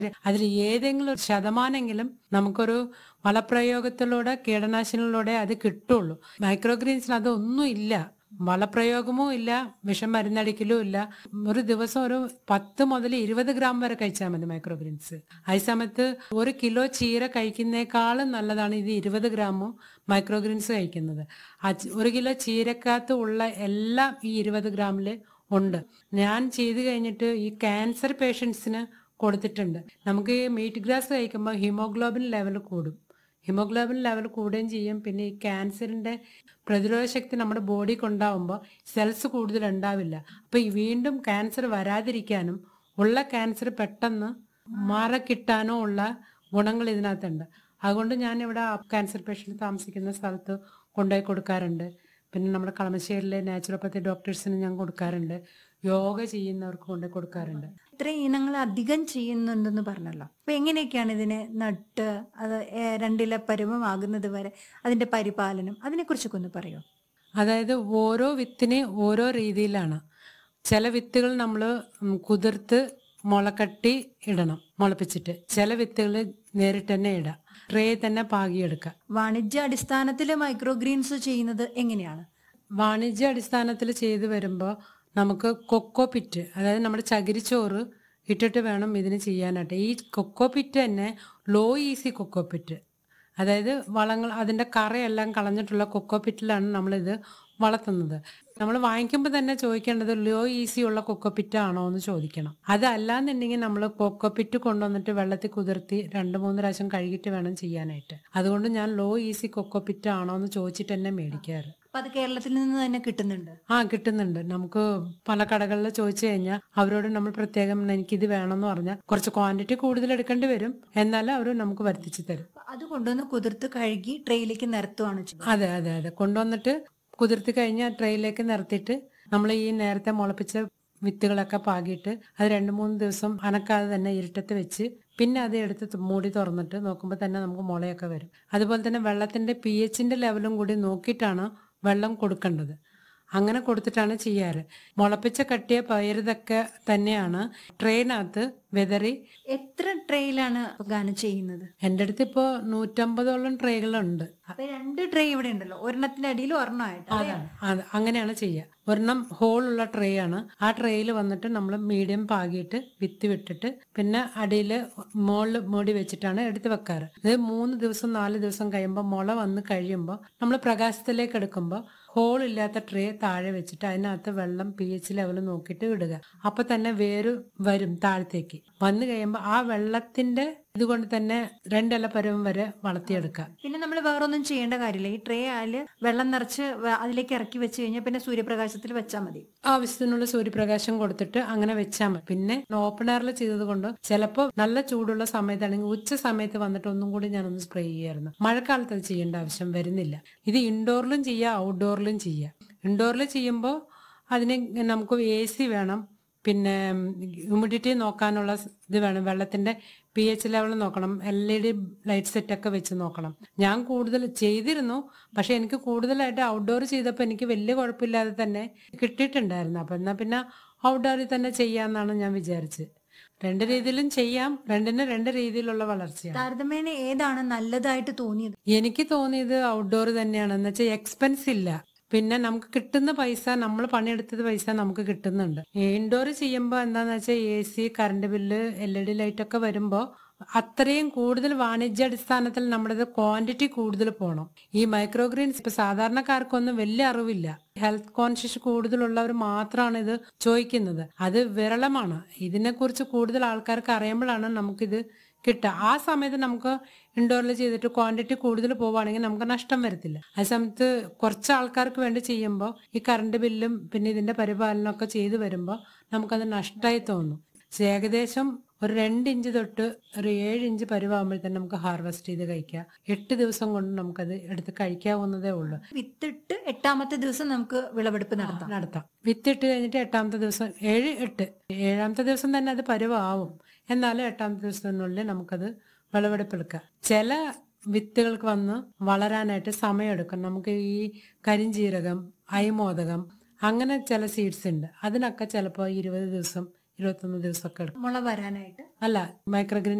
അതിൽ ഏതെങ്കിലും ഒരു ശതമാനെങ്കിലും നമുക്കൊരു വളപ്രയോഗത്തിലൂടെ കീടനാശിനികളിലൂടെ അത് കിട്ടുള്ളൂ മൈക്രോഗ്രീൻസിന് അതൊന്നും ഇല്ല വളപ്രയോഗമോ ഇല്ല വിഷം മരുന്നടിക്കലും ഇല്ല ഒരു ദിവസം ഒരു പത്ത് മുതൽ ഇരുപത് ഗ്രാം വരെ കഴിച്ചാൽ മതി മൈക്രോഗ്രീൻസ് അതേസമയത്ത് ഒരു കിലോ ചീര കഴിക്കുന്നേക്കാളും നല്ലതാണ് ഇത് ഇരുപത് ഗ്രാമും മൈക്രോഗ്രീൻസ് കഴിക്കുന്നത് ആ ചി- ഒരു കിലോ ചീരക്കകത്ത് ഉള്ള എല്ലാം ഈ ഇരുപത് ഗ്രാമിൽ ഉണ്ട് ഞാൻ ചെയ്ത് കഴിഞ്ഞിട്ട് ഈ ക്യാൻസർ പേഷ്യൻസിന് കൊടുത്തിട്ടുണ്ട് നമുക്ക് ഈ മീറ്റ് ഗ്രാസ് കഴിക്കുമ്പോൾ ഹിമോഗ്ലോബിൻ ലെവൽ കൂടും ഹിമോഗ്ലോബിൻ ലെവൽ കൂടുകയും ചെയ്യും പിന്നെ ഈ ക്യാൻസറിന്റെ പ്രതിരോധ ശക്തി നമ്മുടെ ബോഡിക്ക് ഉണ്ടാവുമ്പോൾ സെൽസ് കൂടുതൽ ഉണ്ടാവില്ല അപ്പൊ ഈ വീണ്ടും ക്യാൻസർ വരാതിരിക്കാനും ഉള്ള ക്യാൻസർ പെട്ടെന്ന് മാറക്കിട്ടാനോ ഉള്ള ഗുണങ്ങൾ ഇതിനകത്തുണ്ട് അതുകൊണ്ട് ഞാൻ ഇവിടെ ക്യാൻസർ പേഷ്യൻ്റ് താമസിക്കുന്ന സ്ഥലത്ത് കൊണ്ടുപോയി കൊടുക്കാറുണ്ട് പിന്നെ നമ്മുടെ കളമശ്ശേരിയിലെ നാച്ചുറോപ്പത്തി ഡോക്ടേഴ്സിന് ഞാൻ കൊടുക്കാറുണ്ട് യോഗ ചെയ്യുന്നവർക്ക് കൊണ്ടുപോയി കൊടുക്കാറുണ്ട് ഇത്രയും ഇനങ്ങൾ അധികം ചെയ്യുന്നുണ്ടെന്ന് പറഞ്ഞല്ലോ അപ്പൊ എങ്ങനെയൊക്കെയാണ് ഇതിനെ നട്ട് അത് ഏ, രണ്ടില പരുവമാകുന്നത് വരെ അതിന്റെ പരിപാലനം അതിനെക്കുറിച്ചൊക്കെ ഒന്ന് പറയോ അതായത് ഓരോ വിത്തിന് ഓരോ രീതിയിലാണ് ചില വിത്തുകൾ നമ്മൾ കുതിർത്ത് മുളക്കട്ടി ഇടണം മുളപ്പിച്ചിട്ട് ചില വിത്തുകൾ നേരിട്ട് തന്നെ ഇടാം ട്രേ തന്നെ പാകിയെടുക്കാം വാണിജ്യ അടിസ്ഥാനത്തിൽ മൈക്രോ ഗ്രീൻസ് ചെയ്യുന്നത് എങ്ങനെയാണ് വാണിജ്യ അടിസ്ഥാനത്തിൽ ചെയ്തു വരുമ്പോൾ നമുക്ക് കൊക്കോ പിറ്റ് അതായത് നമ്മുടെ ചകിരിച്ചോറ് ഇട്ടിട്ട് വേണം ഇതിന് ചെയ്യാനായിട്ട് ഈ കൊക്കോ പിറ്റ് തന്നെ ലോ ഈസി കൊക്കോ പിറ്റ് അതായത് വളങ്ങൾ അതിൻ്റെ കറയെല്ലാം കളഞ്ഞിട്ടുള്ള കൊക്കോ പിറ്റിലാണ് നമ്മളിത് വളർത്തുന്നത് നമ്മൾ വാങ്ങിക്കുമ്പോൾ തന്നെ ചോദിക്കേണ്ടത് ലോ ഈസി ഉള്ള കൊക്കോ പിറ്റ് ആണോ എന്ന് ചോദിക്കണം അതല്ലാന്നുണ്ടെങ്കിൽ നമ്മൾ കൊക്കോ പിറ്റ് കൊണ്ടുവന്നിട്ട് വെള്ളത്തിൽ കുതിർത്തി രണ്ട് മൂന്ന് പ്രാവശ്യം കഴുകിയിട്ട് വേണം ചെയ്യാനായിട്ട് അതുകൊണ്ട് ഞാൻ ലോ ഈസി കൊക്കോ പിറ്റ് ആണോ എന്ന് ചോദിച്ചിട്ട് തന്നെ മേടിക്കാറ് അപ്പൊ അത് കേരളത്തിൽ നിന്ന് തന്നെ കിട്ടുന്നുണ്ട് ആ കിട്ടുന്നുണ്ട് നമുക്ക് പല കടകളിൽ ചോദിച്ചു കഴിഞ്ഞാൽ അവരോട് നമ്മൾ പ്രത്യേകം എനിക്കിത് വേണമെന്ന് പറഞ്ഞാൽ കുറച്ച് ക്വാണ്ടിറ്റി കൂടുതൽ എടുക്കേണ്ടി വരും എന്നാലും അവർ നമുക്ക് വരുത്തിച്ച് തരും അപ്പൊ അത് കൊണ്ടുവന്ന് കുതിർത്ത് കഴുകി ട്രെയിലേക്ക് നിരത്തുവാണ് ചെയ്യുന്നത് അതെ അതെ അതെ കൊണ്ടുവന്നിട്ട് കുതിർത്തി കഴിഞ്ഞാൽ ട്രെയിലേക്ക് നിർത്തിയിട്ട് നമ്മൾ ഈ നേരത്തെ മുളപ്പിച്ച വിത്തുകളൊക്കെ പാകിയിട്ട് അത് രണ്ട് മൂന്ന് ദിവസം അനക്കാതെ തന്നെ ഇരുട്ടത്ത് വെച്ച് പിന്നെ അത് എടുത്ത് തു- മൂടി തുറന്നിട്ട് നോക്കുമ്പോൾ തന്നെ നമുക്ക് മുളയൊക്കെ വരും അതുപോലെ തന്നെ വെള്ളത്തിന്റെ പി എച്ചിന്റെ ലെവലും കൂടി നോക്കിയിട്ടാണ് വെള്ളം കൊടുക്കേണ്ടത് അങ്ങനെ കൊടുത്തിട്ടാണ് ചെയ്യാറ് മുളപ്പിച്ച കട്ടിയ പയറുതൊക്കെ തന്നെയാണ് ട്രെയിനകത്ത് വെതറി എത്ര ട്രെയിലാണ് ഗാനം ചെയ്യുന്നത് എൻ്റെ അടുത്ത് ഇപ്പോൾ നൂറ്റമ്പതോളം ട്രേകളുണ്ട് അപ്പൊ രണ്ട് ട്രേ ഇവിടെ ഉണ്ടല്ലോ ഒരെണ്ണത്തിന്റെ അടിയിൽ ഒരെണ്ണമായിട്ട് അല്ലേ? അതാണ് അത് അങ്ങനെയാണ് ചെയ്യുക ഒരെണ്ണം ഹോൾ ഉള്ള ട്രേ ആണ് ആ ട്രേയിൽ വന്നിട്ട് നമ്മൾ മീഡിയം പാകിയിട്ട് വിത്ത് വിട്ടിട്ട് പിന്നെ അടിയിൽ മുകളിൽ മൂടി വെച്ചിട്ടാണ് എടുത്ത് വെക്കാറ് ഇത് മൂന്ന് ദിവസം നാല് ദിവസം കഴിയുമ്പോൾ മുള വന്ന് കഴിയുമ്പോൾ നമ്മൾ പ്രകാശത്തിലേക്ക് എടുക്കുമ്പോൾ ഹോൾ ഇല്ലാത്ത ട്രേ താഴെ വെച്ചിട്ട് അതിനകത്ത് വെള്ളം പി എച്ച് ലെവൽ നോക്കിയിട്ട് ഇടുക അപ്പൊ തന്നെ വേര് വരും താഴത്തേക്ക് വന്നു കഴിയുമ്പോൾ ആ വെള്ളത്തിന്റെ ഇതുകൊണ്ട് തന്നെ രണ്ടില പരുവം വരെ വളർത്തിയെടുക്കാം പിന്നെ നമ്മൾ വേറൊന്നും ചെയ്യേണ്ട കാര്യമില്ല ഈ ട്രേ ആയാല് വെള്ളം നിറച്ച് വ- അതിലേക്ക് ഇറക്കി വെച്ച് കഴിഞ്ഞാൽ പിന്നെ സൂര്യപ്രകാശത്തിൽ വെച്ചാൽ മതി ആവശ്യത്തിനുള്ള സൂര്യപ്രകാശം കൊടുത്തിട്ട് അങ്ങനെ വെച്ചാൽ മതി പിന്നെ ഓപ്പൺ എയറിൽ ചെയ്തത് കൊണ്ട് ചിലപ്പോൾ നല്ല ചൂടുള്ള സമയത്താണെങ്കിൽ ഉച്ച സമയത്ത് വന്നിട്ട് ഒന്നും കൂടി ഞാനൊന്ന് സ്പ്രേ ചെയ്യായിരുന്നു മഴക്കാലത്ത് അത് ചെയ്യേണ്ട ആവശ്യം വരുന്നില്ല ഇത് ഇൻഡോറിലും ചെയ്യാം ഔട്ട്ഡോറിലും ചെയ്യാം ഇൻഡോറിൽ ചെയ്യുമ്പോൾ അതിന് നമുക്ക് എ സി വേണം പിന്നെ ഹ്യൂമിഡിറ്റി നോക്കാനുള്ള സ് ഇത് വേണം വെള്ളത്തിന്റെ പി എച്ച് ലെവൽ നോക്കണം L E D light set ഒക്കെ വെച്ച് നോക്കണം ഞാൻ കൂടുതൽ ചെയ്തിരുന്നു പക്ഷെ എനിക്ക് കൂടുതലായിട്ട് ഔട്ട്ഡോർ ചെയ്തപ്പോൾ എനിക്ക് വലിയ കുഴപ്പമില്ലാതെ തന്നെ കിട്ടിയിട്ടുണ്ടായിരുന്നു അപ്പം എന്നാൽ പിന്നെ ഔട്ട്ഡോറിൽ തന്നെ ചെയ്യാമെന്നാണ് ഞാൻ വിചാരിച്ചത് രണ്ട് രീതിയിലും ചെയ്യാം രണ്ടിനും രണ്ട് രീതിയിലുള്ള വളർച്ചയാണ് താരതമ്യേന ഏതാണ് നല്ലതായിട്ട് തോന്നിയത് എനിക്ക് തോന്നിയത് ഔട്ട്ഡോർ തന്നെയാണ് എന്ന് വെച്ചാൽ എക്സ്പെൻസ് ഇല്ല പിന്നെ നമുക്ക് കിട്ടുന്ന പൈസ നമ്മൾ പണിയെടുത്തത് പൈസ നമുക്ക് കിട്ടുന്നുണ്ട് ഇൻഡോർ ചെയ്യുമ്പോൾ എന്താന്ന് വെച്ചാൽ A C current bill L E D light ഒക്കെ വരുമ്പോൾ അത്രയും കൂടുതൽ വാണിജ്യാടിസ്ഥാനത്തിൽ നമ്മുടെ ക്വാണ്ടിറ്റി കൂടുതൽ പോകണം ഈ മൈക്രോഗ്രീൻസ് ഇപ്പൊ സാധാരണക്കാർക്കൊന്നും വലിയ അറിവില്ല ഹെൽത്ത് കോൺഷ്യസ് കൂടുതലുള്ളവർ മാത്രമാണ് ഇത് ചോദിക്കുന്നത് അത് വിരളമാണ് ഇതിനെക്കുറിച്ച് കൂടുതൽ ആൾക്കാർക്ക് അറിയുമ്പോഴാണ് നമുക്കിത് കിട്ടുക ആ സമയത്ത് നമുക്ക് ഇൻഡോറിൽ ചെയ്തിട്ട് ക്വാണ്ടിറ്റി കൂടുതൽ പോവുകയാണെങ്കിൽ നമുക്ക് നഷ്ടം വരത്തില്ല ആ സമയത്ത് കുറച്ച് ആൾക്കാർക്ക് വേണ്ടി ചെയ്യുമ്പോൾ ഈ കറണ്ട് ബില്ലും പിന്നെ ഇതിന്റെ പരിപാലനമൊക്കെ ചെയ്തു വരുമ്പോൾ നമുക്കത് നഷ്ടമായി തോന്നും ഏകദേശം ഒരു രണ്ട് ഇഞ്ച് തൊട്ട് ഒരു ഏഴ് ഇഞ്ച് പരുവാകുമ്പോൾ തന്നെ നമുക്ക് ഹാർവെസ്റ്റ് ചെയ്ത് കഴിക്കാം എട്ട് ദിവസം കൊണ്ട് നമുക്കത് എടുത്ത് കഴിക്കാവുന്നതേ ഉള്ളൂ വിത്തിട്ട് എട്ടാമത്തെ ദിവസം നമുക്ക് വിളവെടുപ്പ് നടത്താം നടത്താം വിത്തിട്ട് കഴിഞ്ഞിട്ട് എട്ടാമത്തെ ദിവസം ഏഴ് എട്ട് ഏഴാമത്തെ ദിവസം തന്നെ അത് പരുവാവും എന്നാലും എട്ടാമത്തെ ദിവസത്തിനുള്ളിൽ നമുക്കത് വിളവെടുപ്പെടുക്കാം ചില വിത്തുകൾക്ക് വന്ന് വളരാനായിട്ട് സമയമെടുക്കും നമുക്ക് ഈ കരിഞ്ചീരകം അയമോദകം അങ്ങനെ ചില സീഡ്സ് ഉണ്ട് അതിനൊക്കെ ചിലപ്പോൾ ഇരുപത് ദിവസം ഇരുപത്തൊന്ന് ദിവസമൊക്കെ എടുക്കും മുള വരാനായിട്ട് അല്ല മൈക്രോഗ്രീൻ